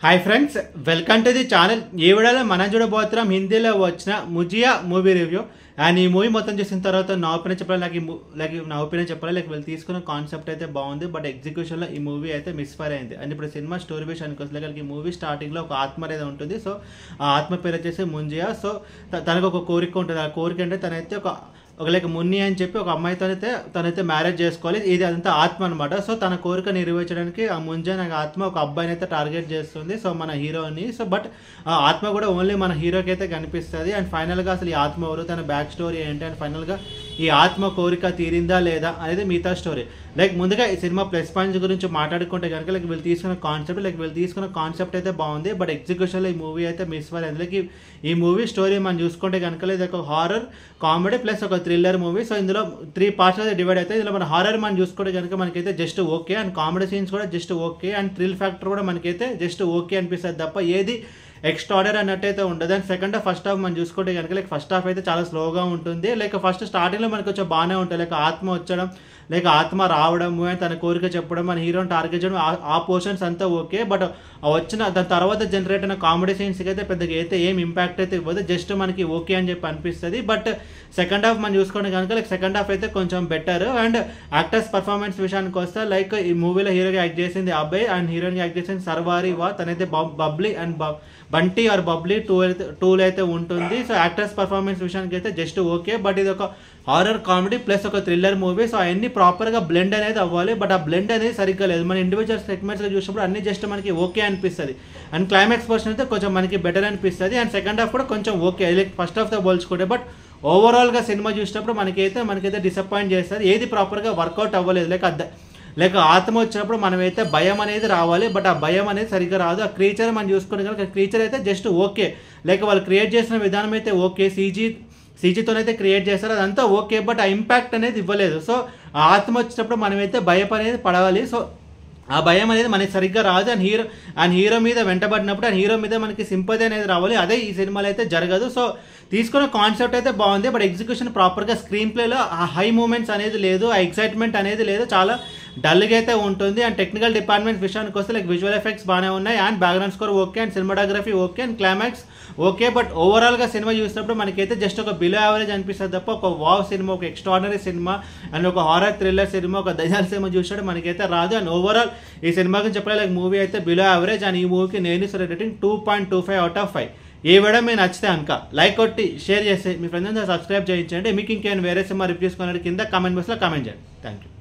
hi friends welcome to the channel ఈ వీడియోలో మనం చూడబోతున్నాం హిందీలో వచ్చిన ముజియా మూవీ రివ్యూ అండ్ ఈ మూవీ మొత్తం చూసిన తర్వాత నా ఒపీనియన్ చెప్పాలి నాకు ఈ మూ- లైక్ నా ఒపీనియన్ చెప్పాలి లైక్ వీళ్ళు తీసుకున్న కాన్సెప్ట్ అయితే బాగుంది బట్ ఎగ్జిక్యూషన్లో ఈ మూవీ అయితే మిస్ఫైర్ అయింది అండ్ ఇప్పుడు సినిమా స్టోరీ విషయానికి వస్తే లైక్ ఈ మూవీ స్టార్టింగ్లో ఒక ఆత్మ అనేది ఉంటుంది సో ఆ ఆత్మ పేరు వచ్చేసి ముంజియా సో త- తనకు ఒక కోరిక ఉంటుంది ఆ కోరిక అంటే తనైతే ఒక ఒక లైక్ మున్ని అని చెప్పి ఒక అమ్మాయితో అయితే తనైతే మ్యారేజ్ చేసుకోవాలి ఇది అదంతా ఆత్మ అనమాట సో తన కోరిక నెరవేర్చడానికి ఆ ముంజ నాకు ఆత్మ ఒక అబ్బాయిని అయితే టార్గెట్ చేస్తుంది సో మన హీరోని సో బట్ ఆ ఆత్మ కూడా ఓన్లీ మన హీరోకి అయితే కనిపిస్తుంది అండ్ ఫైనల్గా అసలు ఈ ఆత్మ ఎవరు తన బ్యాక్ స్టోరీ ఏంటి అండ్ ఫైనల్గా ఈ ఆత్మ కోరిక తీరిందా లేదా అనేది మిగతా స్టోరీ లైక్ ముందుగా ఈ సినిమా ప్లస్ పాయింట్స్ గురించి మాట్లాడుకుంటే కనుక లైక్ వీళ్ళు తీసుకున్న కాన్సెప్ట్ లైక్ వీళ్ళు తీసుకున్న కాన్సెప్ట్ అయితే బాగుంది బట్ ఎగ్జిక్యూషన్లో ఈ మూవీ అయితే మిస్ అయింది లైక్ ఈ- ఈ మూవీ స్టోరీ మనం చూసుకుంటే కనుక ఇది ఒక హారర్ కామెడీ ప్లస్ ఒక థ్రిల్లర్ మూవీ సో ఇందులో త్రీ పార్ట్స్ అయితే డివైడ్ అవుతాయి ఇందులో మన హారర్ మనం చూసుకుంటే కనుక మనకైతే just okay and comedy scenes కూడా just okay and thrill factor కూడా మనకైతే జస్ట్ ఓకే అనిపిస్తుంది తప్ప ఏది ఎక్స్ట్రా ఆర్డర్ అన్నట్టయితే ఉండదు and second half first half మనం చూసుకుంటే కనుక లైక్ ఫస్ట్ హాఫ్ అయితే చాలా స్లోగా ఉంటుంది లైక్ ఫస్ట్ స్టార్టింగ్లో మనకు కొంచెం బాగానే ఉంటుంది లైక్ ఆత్మ వచ్చడం లైక్ ఆత్మ రావడం అండ్ తన కోరిక చెప్పడం మన హీరోని టార్గెట్ చేయడం ఆ- ఆ పోర్షన్స్ అంతా ఓకే బట్ వచ్చిన దాని తర్వాత జనరేట్ అయిన కామెడీ సీన్స్కి అయితే పెద్దగా అయితే ఏం ఇంపాక్ట్ అయితే ఇవ్వదు జస్ట్ మనకి ఓకే అని చెప్పి అనిపిస్తుంది బట్ సెకండ్ హాఫ్ మనం చూసుకుంటే కనుక లైక్ సెకండ్ హాఫ్ అయితే కొంచెం బెటర్ అండ్ యాక్టర్స్ పర్ఫార్మెన్స్ విషయానికి వస్తే లైక్ ఈ మూవీలో హీరోగా యాక్ట్ చేసింది అబ్బాయి అండ్ హీరోయిన్ యాక్ట్ చేసింది సర్వారి వా తనైతే బబ్- బబ్లీ అండ్ బ- బంటి ఆర్ బబ్లీ టూ అయితే టూల్ అయితే ఉంటుంది సో యాక్టర్స్ పర్ఫార్మెన్స్ విషయానికి అయితే జస్ట్ ఓకే బట్ ఇది ఒక హారర్ కామెడీ ప్లస్ ఒక థ్రిల్లర్ మూవీ సో అవన్నీ ప్రాపర్గా బ్లెండ్ అనేది అవ్వాలి బట్ ఆ బ్లెండ్ అనేది సరిగ్గా లేదు మన ఇండివిజువల్ సెగ్మెంట్స్లో చూసినప్పుడు అన్ని జస్ట్ మనకి ఓకే అనిపిస్తుంది అండ్ క్లైమాక్స్ పోర్షన్ అయితే కొంచెం మనకి బెటర్ అనిపిస్తుంది అండ్ సెకండ్ హాఫ్ కూడా కొంచెం ఓకే లైక్ ఫస్ట్ హాఫ్తో పోల్చుకుంటే బట్ ఓవరాల్గా సినిమా చూసినప్పుడు మనకైతే మనకైతే డిసప్పాయింట్ చేస్తుంది ఏది ప్రాపర్గా వర్కౌట్ అవ్వలేదు లైక్ అద్ద లేక ఆత్మ వచ్చినప్పుడు మనమైతే భయం అనేది రావాలి బట్ ఆ భయం అనేది సరిగ్గా రాదు ఆ క్రీచర్ మనం చూసుకుంటే కనుక క్రీచర్ అయితే జస్ట్ ఓకే లైక్ వాళ్ళు క్రియేట్ చేసిన విధానం అయితే ఓకే సీజీ సీజీతోనైతే క్రియేట్ చేస్తారు అదంతా ఓకే బట్ ఆ ఇంపాక్ట్ అనేది ఇవ్వలేదు సో ఆ ఆత్మ వచ్చినప్పుడు మనమైతే భయం అనేది పడవాలి సో ఆ భయం అనేది మనకి సరిగ్గా రాదు అండ్ హీరో అండ్ హీరో మీద వెంటబడినప్పుడు అండ్ హీరో మీద మనకి సింపతి అనేది రావాలి అదే ఈ సినిమాలో అయితే జరగదు సో తీసుకున్న కాన్సెప్ట్ అయితే బాగుంది బట్ ఎగ్జిక్యూషన్ ప్రాపర్గా స్క్రీన్ ప్లేలో ఆ హై మూమెంట్స్ అనేది లేదు ఆ ఎక్సైట్మెంట్ అనేది లేదు చాలా డల్గా అయితే ఉంటుంది అండ్ టెక్నికల్ డిపార్ట్మెంట్ విషయానికి వస్తే లైక్ విజువల్ ఎఫెక్ట్స్ బాగానే ఉన్నాయి and background score okay and cinematography okay and climax okay but ఓవరాల్గా సినిమా చూసినప్పుడు మనకైతే జస్ట్ ఒక బిలో యావరేజ్ అనిపిస్తుంది తప్ప ఒక వావ్ సినిమా ఒక ఎక్స్ట్రాడినరీ సినిమా అండ్ ఒక హారర్ థ్రిల్లర్ సినిమా ఒక దయాల సినిమా చూసినప్పుడు మనకైతే రాదు అండ్ ఓవరాల్ ఈ సినిమాకి చెప్పాలి లైక్ మూవీ అయితే బిలో యావరేజ్ అండ్ ఈ మూవీకి నేను ఇస్తున్న rating two point two five out of five ఏ వీడియో మీకు నచ్చితే కనుక లైక్ కొట్టి షేర్ చేసి మీ ఫ్రెండ్స్ సబ్స్క్రైబ్ చేయించండి మీకు ఇంకేమైనా వేరే సినిమా రివ్యూస్ కొనడానికి కింద కామెంట్ బాక్స్లో కామెంట్ చేయండి థ్యాంక్ యూ